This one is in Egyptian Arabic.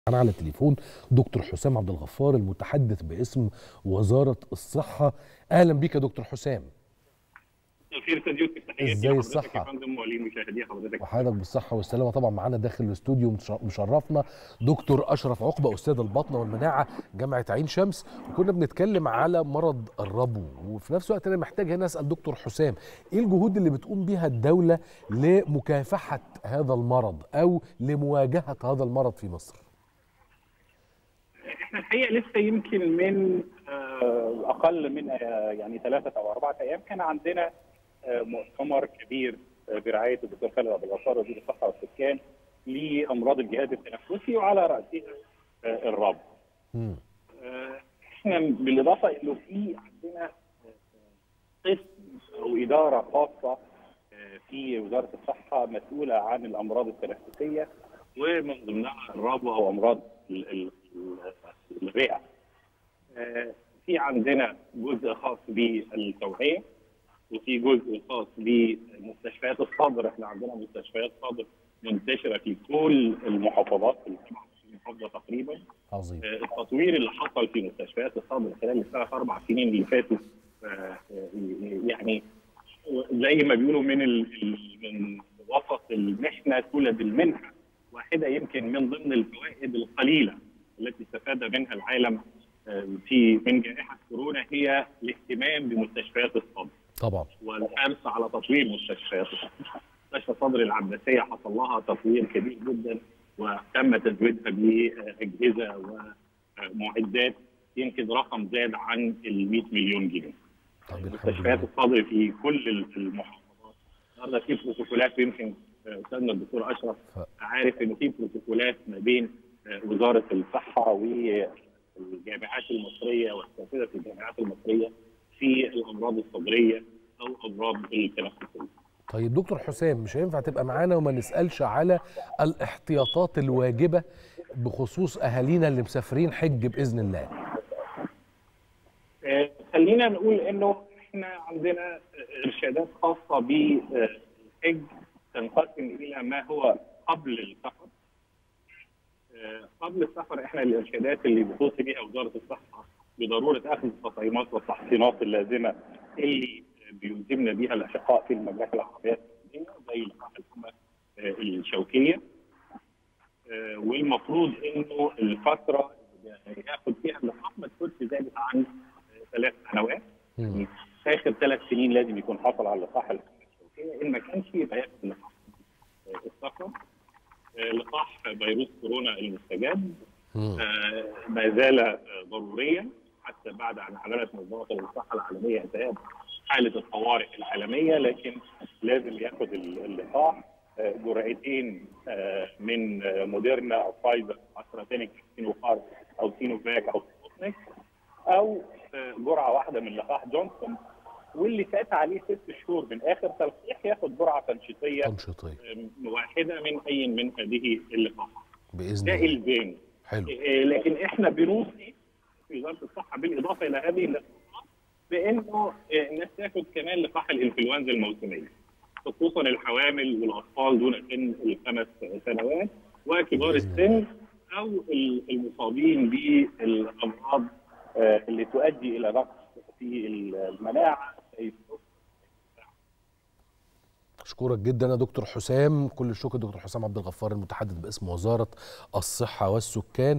معنا على التليفون دكتور حسام عبد الغفار المتحدث باسم وزارة الصحة أهلا بك يا دكتور حسام الخير استاذ يوسف تحياتي إزاي لحضرتك الصحة؟ يا فندم ولمشاهدي حضرتك وحضرتك بالصحة والسلامة طبعا معانا داخل الاستوديو مش- مشرفنا دكتور أشرف عقبة أستاذ البطنة والمناعة جامعة عين شمس وكنا بنتكلم على مرض الربو وفي نفس الوقت أنا محتاج هنا أسأل دكتور حسام إيه الجهود اللي بتقوم بيها الدولة لمكافحة هذا المرض أو لمواجهة هذا المرض في مصر؟ احنا الحقيقه لسه يمكن من آه، اقل من آه، يعني ثلاثه او اربعه ايام كان عندنا آه، مؤتمر كبير آه، برعايه الدكتور خالد عبد الغفار وزير الصحه والسكان لامراض الجهاز التنفسي وعلى راسها آه، الربو. مم. آه، احنا بالاضافه انه في عندنا آه، قسم او اداره خاصه آه، في وزاره الصحه مسؤوله عن الامراض التنفسيه ومن ضمنها الربو او امراض ال- ال- ال- الرئه. آه، في عندنا جزء خاص بالتوعيه وفي جزء خاص بمستشفيات الصدر احنا عندنا مستشفيات صدر منتشره في كل المحافظات في 27 محافظه تقريبا عظيم آه، التطوير اللي حصل في مستشفيات الصدر خلال الثلاث اربع سنين اللي فاتوا آه، آه، يعني زي ما بيقولوا من ال- ال- من وسط المحنه تولد المنحه واحده يمكن من ضمن الفوائد القليله التي استفاد منها العالم آه، في من جائحه كورونا هي الاهتمام بمستشفيات الصدر طبعا والحرص على تطوير مستشفيات الصدر. مستشفى صدر العباسيه حصل لها تطوير كبير جدا وتم تزويدها باجهزه ومعدات يمكن رقم زاد عن ال 100 مليون جنيه. طب الحمد مستشفيات لله الصدر في كل المحافظات النهارده في بروتوكولات يمكن استاذنا الدكتور اشرف ف- عارف ان في بروتوكولات ما بين آه، وزاره الصحه والجامعات المصريه والاساتذه في الجامعات المصريه في الامراض الصدريه او امراض التنفسيه. طيب دكتور حسام مش هينفع تبقى معانا وما نسألش على الاحتياطات الواجبة بخصوص أهالينا اللي مسافرين حج بإذن الله آه، خلينا نقول انه احنا عندنا آه، ارشادات خاصه بالحج تنقسم الى ما هو قبل السفر. آه، قبل السفر احنا الارشادات اللي بتوصي بها وزاره الصحه بضروره اخذ التطعيمات والتحصينات اللازمه اللي بيلزمنا بها الاشقاء في المملكه العربيه السعوديه زي لقاح الحمى آه، الشوكيه. آه، والمفروض انه الفتره اللي ياخد فيها اللقاح ما تكونش زادت عن آه، ثلاث سنوات مم. اخر ثلاث سنين لازم يكون حصل على لقاح الحمى الشوكيه ان ما كانش يبقى ياخد لقاح آه، السفر آه، لقاح فيروس كورونا المستجد مم. آه، ما زال آه، ضروريا حتى بعد ان اعلنت منظمه الصحه العالميه انتهاء حاله الطوارئ العالميه لكن لازم ياخد ال- اللقاح آه، جرعتين آه، من آه، موديرنا او فايزر استرازينيك سينوفارم او سينوفاك او سبوتنيك او آه، جرعه واحده من لقاح جونسون واللي فات عليه ست شهور من اخر تلقيح ياخد جرعه تنشيطيه تنشيطية آه، واحده من اي من هذه اللقاحات بإذن ده الله الزام حلو إيه، لكن احنا بنوصي في وزاره الصحه بالاضافه الى هذه اللقاحات بانه إيه، الناس تاخد كمان لقاح الانفلونزا الموسميه خصوصا الحوامل والاطفال دون سن الخمس سنوات وكبار بإذن السن او ال- المصابين بالامراض آه، اللي تؤدي الى نقص في المناعه زي أشكرك جدا يا دكتور حسام كل الشكر دكتور حسام عبد الغفار المتحدث باسم وزارة الصحة والسكان